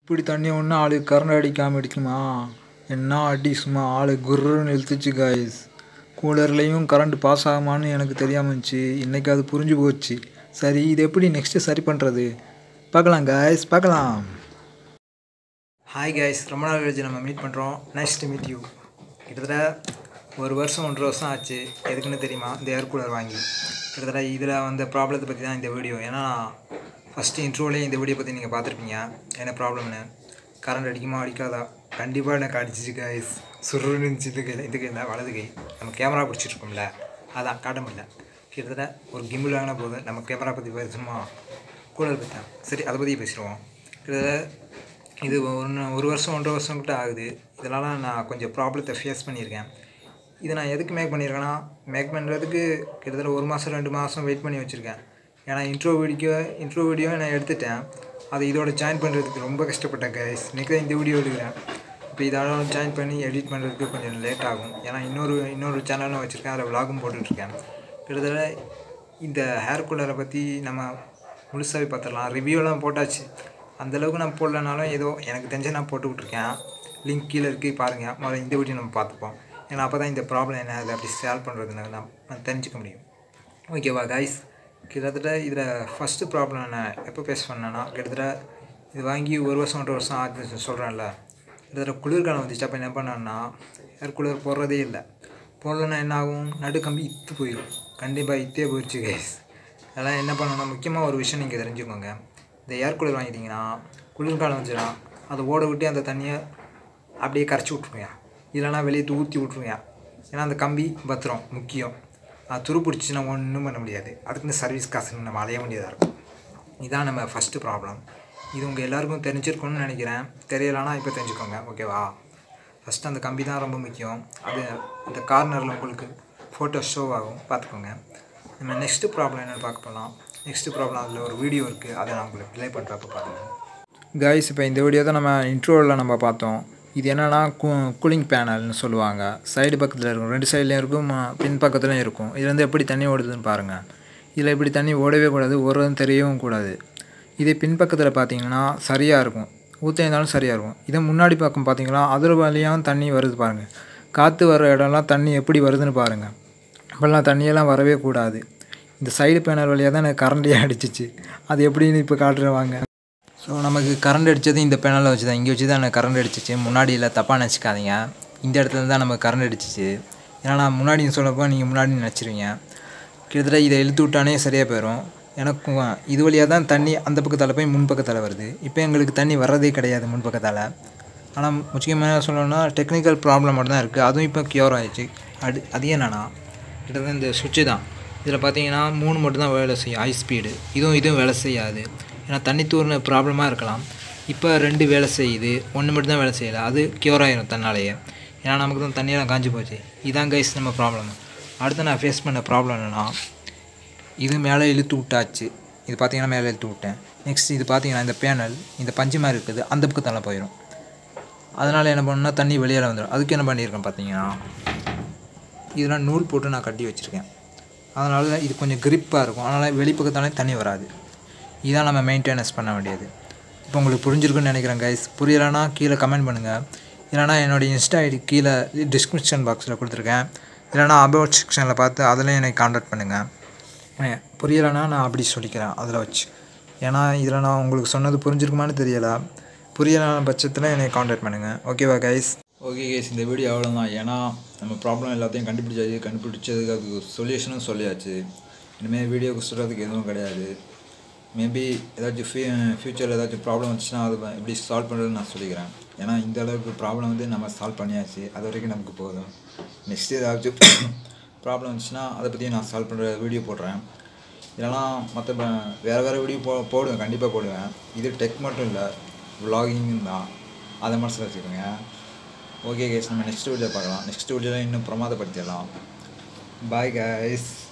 இப்படி தண்ணி ஒன்று ஆளுக்கு கரண்ட் அடிக்காமல் அடிக்குமா என்ன அடி சும்மா ஆளு குர்ருன்னு இழுத்துச்சு காய்ஸ் கூலர்லேயும் கரண்ட் பாஸ் ஆகுமான்னு எனக்கு தெரியாமல் இருந்துச்சு இன்றைக்கி அது புரிஞ்சு போச்சு சரி இது எப்படி நெக்ஸ்ட்டு சரி பண்ணுறது பார்க்கலாம் காய்ஸ் பார்க்கலாம் ஹாய் காய்ஸ் ரொம்ப நாள் கழிச்சு நம்ம மீட் பண்ணுறோம் நைஸ் டு மீட் யூ கிட்டத்தட்ட ஒரு வருஷம் ஒன்றரை வருஷம் ஆச்சு எதுக்குன்னு தெரியுமா இந்த ஏர் கூலர் வாங்கி கிட்டத்தட்ட இதில் வந்த ப்ராப்ளத்தை பற்றி தான் இந்த வீடியோ ஏன்னா ஃபஸ்ட்டு இன்ட்ரோலேயே இந்த வீடியோ பற்றி நீங்கள் பார்த்துருப்பீங்க என்ன ப்ராப்ளம்னு கரண்ட் அடிக்குமா அடிக்காதா கண்டிப்பாக எனக்கு அடிச்சிச்சு காய்ஸ் சுருன்னு இருந்துச்சு இதுக்கு இதுக்கு இந்த வலது கை நம்ம கேமரா பிடிச்சிட்ருக்கோம்ல அதான் காட்ட முடியல கிட்டத்தட்ட ஒரு கிம்பிள் வாங்கின போது நம்ம கேமரா பற்றி பேசணுமா கூலர் பற்றி தான் சரி அதை பற்றி பேசிடுவோம் கிட்டத்தட்ட இது ஒன்று ஒரு வருஷம் ஒன்றரை வருஷம் கிட்ட ஆகுது இதனால் நான் கொஞ்சம் ப்ராப்ளத்தை ஃபேஸ் பண்ணியிருக்கேன் இதை நான் எதுக்கு மேக் பண்ணியிருக்கேன்னா மேக் பண்ணுறதுக்கு கிட்டத்தட்ட ஒரு மாதம் ரெண்டு மாதம் வெயிட் பண்ணி வச்சுருக்கேன் ஏன்னா இன்ட்ரோ வீடியோ இன்ட்ரோ வீடியோ நான் எடுத்துட்டேன் அதை இதோட ஜாயின் பண்ணுறதுக்கு ரொம்ப கஷ்டப்பட்டேன் கைஸ் இன்றைக்கி தான் இந்த வீடியோ எடுக்கிறேன் இப்போ இதோட ஜாயின் பண்ணி எடிட் பண்ணுறதுக்கு கொஞ்சம் லேட் ஆகும் ஏன்னா இன்னொரு இன்னொரு சேனலும் வச்சுருக்கேன் அதில் விலாகும் போட்டுட்ருக்கேன் கிட்டத்தட்ட இந்த ஹேர் கூலரை பற்றி நம்ம முழுசாகவே பார்த்துடலாம் ரிவ்யூலாம் போட்டாச்சு அந்தளவுக்கு நான் போடலனாலும் ஏதோ எனக்கு தெரிஞ்ச நான் போட்டு விட்ருக்கேன் லிங்க் கீழே இருக்குது பாருங்கள் முதல்ல இந்த வீடியோ நம்ம பார்த்துப்போம் ஏன்னா அப்போ தான் இந்த ப்ராப்ளம் என்ன அதை அப்படி சால்வ் பண்ணுறதுன்னு நான் நான் தெரிஞ்சுக்க முடியும் ஓகேவா கைஸ் கிட்டத்தட்ட இதில் ஃபஸ்ட்டு ப்ராப்ளம் என்ன எப்போ பேஸ் பண்ணேன்னா கிட்டத்தட்ட இது வாங்கி ஒரு வருஷம் ஒன்றரை வருஷம் ஆச்சு சொல்கிறேன்ல கிட்டத்தட்ட குளிர்காலம் வந்துச்சு அப்போ என்ன பண்ணேன்னா ஏர் கூலர் போடுறதே இல்லை போடலன்னா என்ன ஆகும் நடுக்கம்பி இத்து போயிடும் கண்டிப்பாக இத்தே போயிடுச்சு கைஸ் அதெல்லாம் என்ன பண்ணணும்னா முக்கியமாக ஒரு விஷயம் நீங்கள் தெரிஞ்சுக்கோங்க இந்த ஏர் கூலர் வாங்கிட்டீங்கன்னா குளிர்காலம் வந்துச்சுன்னா அதை ஓட விட்டு அந்த தண்ணியை அப்படியே கரைச்சி விட்ருங்க இல்லைனா வெளியே ஊற்றி விட்ருங்க ஏன்னா அந்த கம்பி பத்திரம் முக்கியம் அது துரு பிடிச்சின்னா ஒன்றும் பண்ண முடியாது அதுக்குன்னு சர்வீஸ் காசு நம்ம அலைய வேண்டியதாக இருக்கும் இதான் நம்ம ஃபஸ்ட்டு ப்ராப்ளம் இது உங்கள் எல்லாருக்கும் தெரிஞ்சிருக்கும்னு நினைக்கிறேன் தெரியலைன்னா இப்போ தெரிஞ்சுக்கோங்க ஓகேவா ஃபஸ்ட்டு அந்த கம்பி தான் ரொம்ப முக்கியம் அது அந்த கார்னரில் உங்களுக்கு ஃபோட்டோ ஷோ ஆகும் பார்த்துக்கோங்க நம்ம நெக்ஸ்ட்டு ப்ராப்ளம் என்னென்னு பார்க்க போகலாம் நெக்ஸ்ட்டு ப்ராப்ளம் அதில் ஒரு வீடியோ இருக்குது அதை நான் உங்களுக்கு ப்ளே பண்ணுறப்ப பாருங்கள் கைஸ் இப்போ இந்த வீடியோ தான் நம்ம இன்ட்ரோவில் நம்ம பார்த்தோம் இது என்னென்னா கூ கூலிங் பேனல்னு சொல்லுவாங்க சைடு பக்கத்தில் இருக்கும் ரெண்டு சைட்லேயும் இருக்கும் பின் பக்கத்துலையும் இருக்கும் இது வந்து எப்படி தண்ணி ஓடுதுன்னு பாருங்கள் இதில் இப்படி தண்ணி ஓடவே கூடாது ஓடுறதும் தெரியவும் கூடாது இதே பின் பக்கத்தில் பார்த்தீங்கன்னா சரியாக இருக்கும் ஊற்றிருந்தாலும் சரியாக இருக்கும் இதே முன்னாடி பக்கம் பார்த்தீங்கன்னா அதில் வழியாகவும் தண்ணி வருது பாருங்கள் காற்று வர இடம்லாம் தண்ணி எப்படி வருதுன்னு பாருங்கள் இப்போல்லாம் தண்ணியெல்லாம் வரவே கூடாது இந்த சைடு பேனல் வழியாக தான் எனக்கு கரண்ட்டே அடிச்சிச்சு அது எப்படின்னு இப்போ காட்டுறவாங்க ஸோ நமக்கு கரண்ட் அடித்தது இந்த பேனலில் வச்சு தான் இங்கே வச்சு தான் எனக்கு கரண்ட் அடிச்சிச்சு முன்னாடி இல்லை தப்பாக நினச்சிக்காதீங்க இந்த இடத்துல தான் நமக்கு கரண்ட் அடிச்சிச்சு ஏன்னா நான் முன்னாடி சொல்லப்போ நீங்கள் முன்னாடி நினச்சிருவீங்க கிட்டத்தட்ட இதை இழுத்து விட்டானே சரியாக போயிடும் எனக்கும் இது வழியாக தான் தண்ணி அந்த பக்கத்தால் போய் முன் பக்கத்தால் வருது இப்போ எங்களுக்கு தண்ணி வர்றதே கிடையாது முன் பக்கத்தால் ஆனால் முக்கியமாக சொல்லணும்னா டெக்னிக்கல் ப்ராப்ளம் மட்டும் தான் இருக்குது அதுவும் இப்போ க்யூர் ஆகிடுச்சு அது அது என்னன்னா கிட்டத்தட்ட இந்த சுவிட்சு தான் இதில் பார்த்தீங்கன்னா மூணு மட்டும் தான் வேலை செய்யும் ஹை ஸ்பீடு இதுவும் இதுவும் வேலை செய்யாது ஏன்னா தண்ணி தூர்ன ப்ராப்ளமாக இருக்கலாம் இப்போ ரெண்டு வேலை செய்யுது ஒன்று மட்டும் தான் வேலை செய்யலை அது க்யூர் ஆகிரும் தன்னாலேயே ஏன்னா நமக்கு தான் தண்ணியெல்லாம் காஞ்சி போச்சு இதான் கைஸ் நம்ம ப்ராப்ளம் அடுத்து நான் ஃபேஸ் பண்ண ப்ராப்ளம் என்னென்னா இது மேலே இழுத்து விட்டாச்சு இது பார்த்தீங்கன்னா மேலே இழுத்து விட்டேன் நெக்ஸ்ட் இது பார்த்தீங்கன்னா இந்த பேனல் இந்த பஞ்சு மாதிரி இருக்குது அந்த பக்கத்தால் போயிடும் அதனால் என்ன பண்ணணும்னா தண்ணி வெளியில் வந்துடும் அதுக்கு என்ன பண்ணியிருக்கேன் பார்த்தீங்கன்னா இதெல்லாம் நூல் போட்டு நான் கட்டி வச்சுருக்கேன் அதனால் இது கொஞ்சம் கிரிப்பாக இருக்கும் அதனால் வெளிப்பக்கத்தாலே தண்ணி வராது இதான் நம்ம மெயின்டெனன்ஸ் பண்ண வேண்டியது இப்போ உங்களுக்கு புரிஞ்சிருக்குன்னு நினைக்கிறேன் கைஸ் புரியலைன்னா கீழே கமெண்ட் பண்ணுங்கள் இல்லைனா என்னோடய இன்ஸ்டா ஐடி கீழே டிஸ்கிரிப்ஷன் பாக்ஸில் கொடுத்துருக்கேன் இல்லைனா அபவுட் செக்ஷனில் பார்த்து அதில் எனக்கு காண்டாக்ட் பண்ணுங்கள் புரியலைன்னா நான் அப்படி சொல்லிக்கிறேன் அதில் வச்சு ஏன்னா இதில் நான் உங்களுக்கு சொன்னது புரிஞ்சிருக்குமான்னு தெரியலை புரியலான பட்சத்தில் என்னை காண்டாக்ட் பண்ணுங்கள் ஓகேவா கைஸ் ஓகே கைஸ் இந்த வீடியோ அவ்வளோதான் ஏன்னா நம்ம ப்ராப்ளம் எல்லாத்தையும் கண்டுபிடிச்சாச்சு கண்டுபிடிச்சதுக்கு அதுக்கு சொல்யூஷனும் சொல்லியாச்சு இனிமேல் வீடியோக்கு சொல்கிறதுக்கு எதுவும் கிடையாது மேபி ஏதாச்சும் ஃபியூ ஃப்யூச்சரில் ஏதாச்சும் ப்ராப்ளம் வந்துச்சுன்னா அது எப்படி சால்வ் பண்ணுறதுன்னு நான் சொல்லிக்கிறேன் ஏன்னா இந்த அளவுக்கு ப்ராப்ளம் வந்து நம்ம சால்வ் பண்ணியாச்சு அது வரைக்கும் நமக்கு போதும் நெக்ஸ்ட்டு ஏதாச்சும் ப்ராப்ளம் வந்துச்சுன்னா அதை பற்றி நான் சால்வ் பண்ணுற வீடியோ போடுறேன் இதெல்லாம் மற்ற வேறு வேறு வீடியோ போ போடுவேன் கண்டிப்பாக போடுவேன் இது டெக் மட்டும் இல்லை விலாகிங் தான் அதை மனசில் வச்சுக்கோங்க ஓகே கேஸ் நம்ம நெக்ஸ்ட் வீடியோ பார்க்கலாம் நெக்ஸ்ட் வீடியோவில் இன்னும் பிரமாதப்படுத்திடலாம் பாய் கைஸ்